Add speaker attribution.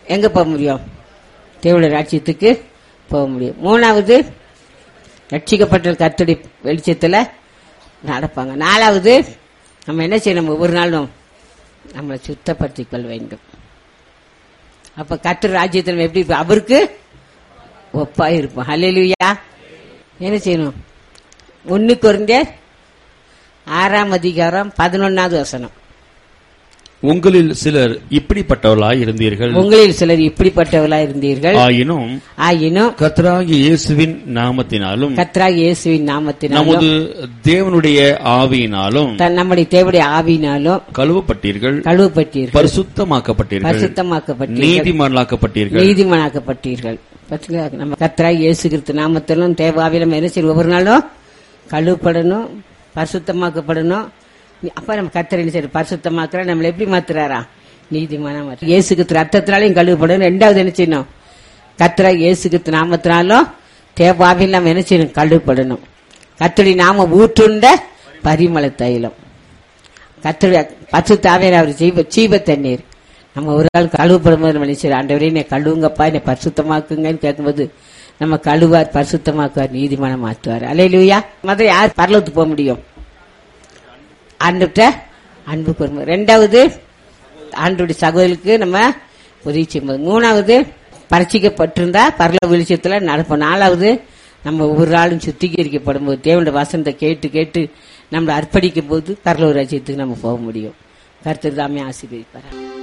Speaker 1: எங்க போக முடியும் தேவடைய ராஜ்யத்துக்கு போக முடியும் மூணாவது ரட்சிக்கப்பட்ட கத்துடி வெளிச்சத்துல நடப்பாங்க நாலாவது நம்ம என்ன செய்யணும் ஒவ்வொரு நாளும் நம்மளை சுத்தப்படுத்திக் கொள்ள வேண்டும் அப்ப கர்த்தர் ராஜ்யத்தில் நம்ம எப்படி இருப்போம்? அவருக்கு ஒப்பா இருப்போம் ஹalleluya என்ன செய்யணும் ஒன்னு குறைந்த ஆறாம் அதிகாரம் பதினொன்னாவது வசனம்
Speaker 2: உங்களில் சிலர் இப்படிப்பட்டவர்களாய் இருந்தீர்கள்
Speaker 1: உங்களில் சிலர் இப்படிப்பட்டவர்களா இருந்தீர்கள்
Speaker 2: ஆயினும்
Speaker 1: ஆயினும்
Speaker 2: கர்த்தராகிய இயேசுவின் நாமத்தினாலும்
Speaker 1: கத்ராக இயேசுவின் நாமத்தினாலும்
Speaker 2: நமது தேவனுடைய ஆவியினாலும்
Speaker 1: தன் நம்முடைய தேவடைய ஆவியினாலும்
Speaker 2: கழுவப்பட்டீர்கள்
Speaker 1: கழுவப்பட்டீர்கள்
Speaker 2: பரிசுத்தமாக்கப்பட்டீர்கள்
Speaker 1: பரிசுத்தமாக்கப்பட்டீர்கள்
Speaker 2: நீதிமான்களாக்கப்பட்டீர்கள்
Speaker 1: நீதிமானாக்கப்பட்டீர்கள் பாத்தீங்களா நம்ம கத்ராக இயேசு கிறிஸ்து நாமத்திலும் தேவாவிலும் என்ன செய்யும் ஒவ்வொரு நாளும் கழுவப்படணும் பரிசுத்தமாக்கப்படணும் அப்ப நம்ம கத்தர் என்ன செய்யணும் பரிசுத்தமாக்குற நம்மளை எப்படி மாத்துறாரா நீதிமானா மாற்ற இயேசு கிறிஸ்து ரத்தத்தினாலையும் கழுவப்படணும் ரெண்டாவது என்ன செய்யணும் கத்தராக இயேசு கிறிஸ்து நாமத்தினாலும் தேவாவில் நம்ம என்ன செய்யணும் கழுவப்படணும் கத்தடி நாம ஊற்றுண்ட பரிமள தைலம் கத்தடி பசு தாவையர் அவர் ஜீவ ஜீவ தண்ணீர் நம்ம ஒரு ஆள் கழுவப்படும் போது நம்ம நினைச்சு ஆண்டவரே என்னை கழுவுங்கப்பா என்னை பரிசுத்தமாக்குங்கன்னு கேட்கும்போது நம்ம கழுவார் பரிசுத்தமாக்குவார் நீதிமானம் மாற்றுவார் அலையிலுயா மத யார் பரலத்துக்கு போக முடியும் ஆண்டுகிட்ட அன்பு கூறும்போது ரெண்டாவது ஆண்டுடைய சகோதரிக்கு நம்ம உதவி செய்யும்போது மூணாவது பரிச்சிக்கப்பட்டிருந்தா பரல வெளிச்சத்துல நடப்போம் நாலாவது நம்ம ஒவ்வொரு ஆளும் சுத்திகரிக்கப்படும் போது தேவனுடைய வசனத்தை கேட்டு கேட்டு நம்மளை அர்ப்பணிக்கும் போது பரலூர் ராஜ்யத்துக்கு நம்ம போக முடியும் கருத்து தாமே ஆசீர்வதிப்பார்